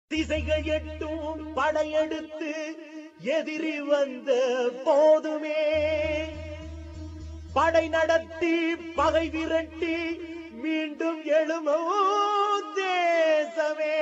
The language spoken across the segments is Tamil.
திசைகள் எட்டும் படையெடுத்து எதிரி வந்த போதுமே படை நடத்தி பகை விரட்டி மீண்டும் எழுமோ தேசமே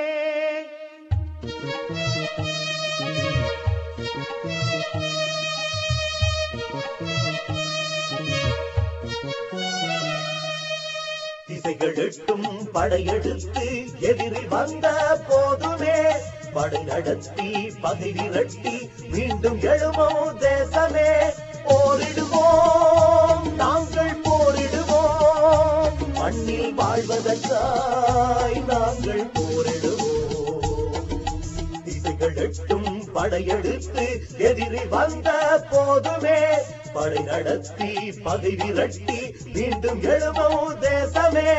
திசைகள் எட்டும் படையெடுத்து எதிரி வந்த போதுமே படை நடத்தி பகை விரட்டி மீண்டும் எழுமோ தேசமே போரிடுவோம் நாங்கள் போரிடுவோம் மண்ணில் வாழ்வதற்காய் நாங்கள் போரிடுவோம் திசைகள் எட்டும் படையெடுத்து எதிரி வந்த போதுமே படை நடத்தி பகை விரட்டி மீண்டும் எழுமோ தேசமே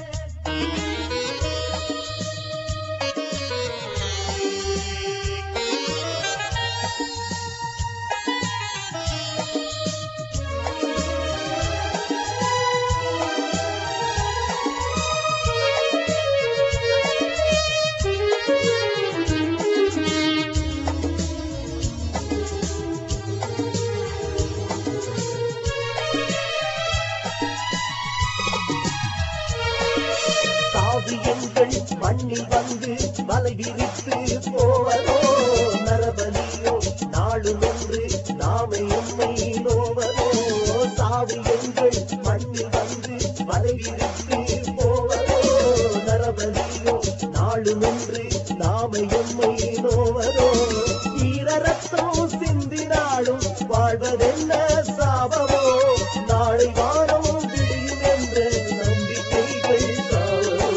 காவியங்கள் மண்ணில் வந்து வலை விரித்து போவதோ நரபலியோ நாளும் என்று நாமே உண்மை நோவதோ சாவியங்கள் மண்ணில் வந்து வலை விரித்து போவதோ நரபலியோ நாளும் என்று நாமே உண்மை நோவதோ ஈரரத்தம் சிந்தினாலும் வாழ்வதென்ன சாபமோ நாளை வாரம் விடியும் என்ற நம்பிக்கைகள் சாவதோ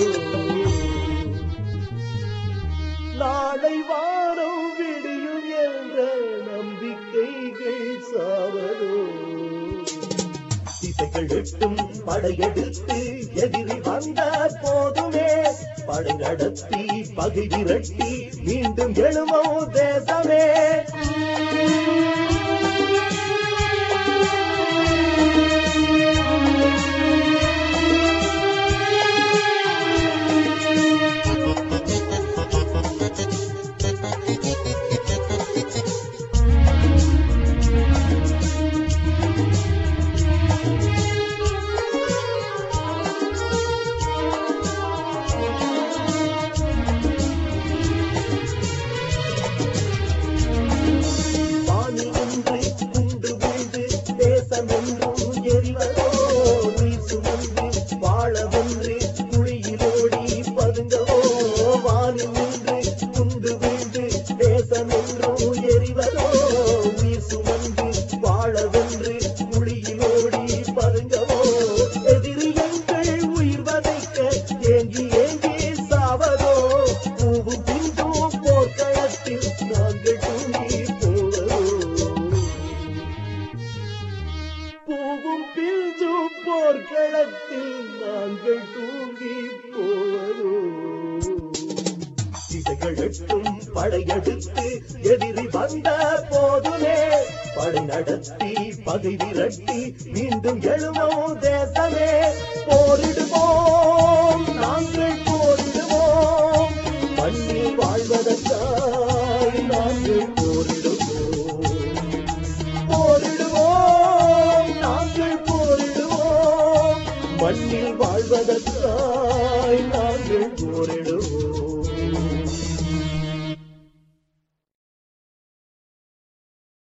நாளை வாரம் விடியும் என்ற நம்பிக்கைகள் சாவதோ திசைகள் எட்டும் படையெடுத்து எதிரி வந்த போதுமே படை நடத்தி பகை விரட்டி மீண்டும் எழுமோ தேசமே வானி ஒன்று குண்டு வீழ்ந்து தேசம் என்றும் எரிவதோ நீர் சுமந்து வாழவென்று குழியிலோடி பதுங்கவோ வானி ஒன்று குண்டு வீழ்ந்து தேசம் என்றும் எரிவதோ நீர் சுமந்து வாழவென்று குழியிலோடி பதுங்கவோ எதிரி எங்கள் உயிர் வதைக்க ஏங்கி ஏங்கி சாவதோ பூவும் பிந்தும் போர்க்களத்தில் நாங்கள் தூங்கி போவதோ பூவும் பிஞ்சும் போர்க்களத்தில் நாங்கள் தூங்கி போவதோ திசைகள் எட்டும் படையெடுத்து எதிரி வந்த போதுமே படை நடத்தி பகை விரட்டி மீண்டும் எழுமோ தேசமே போரிடுவோம் நாங்கள் போரிடுவோம் மண்ணில் வாழ்வதற்காய் நாங்கள் போரிடுவோம் போரிடுவோம் நாங்கள் போரிடுவோம் மண்ணில் வாழ்வதற்காய் நாங்கள் போரிடுவோம்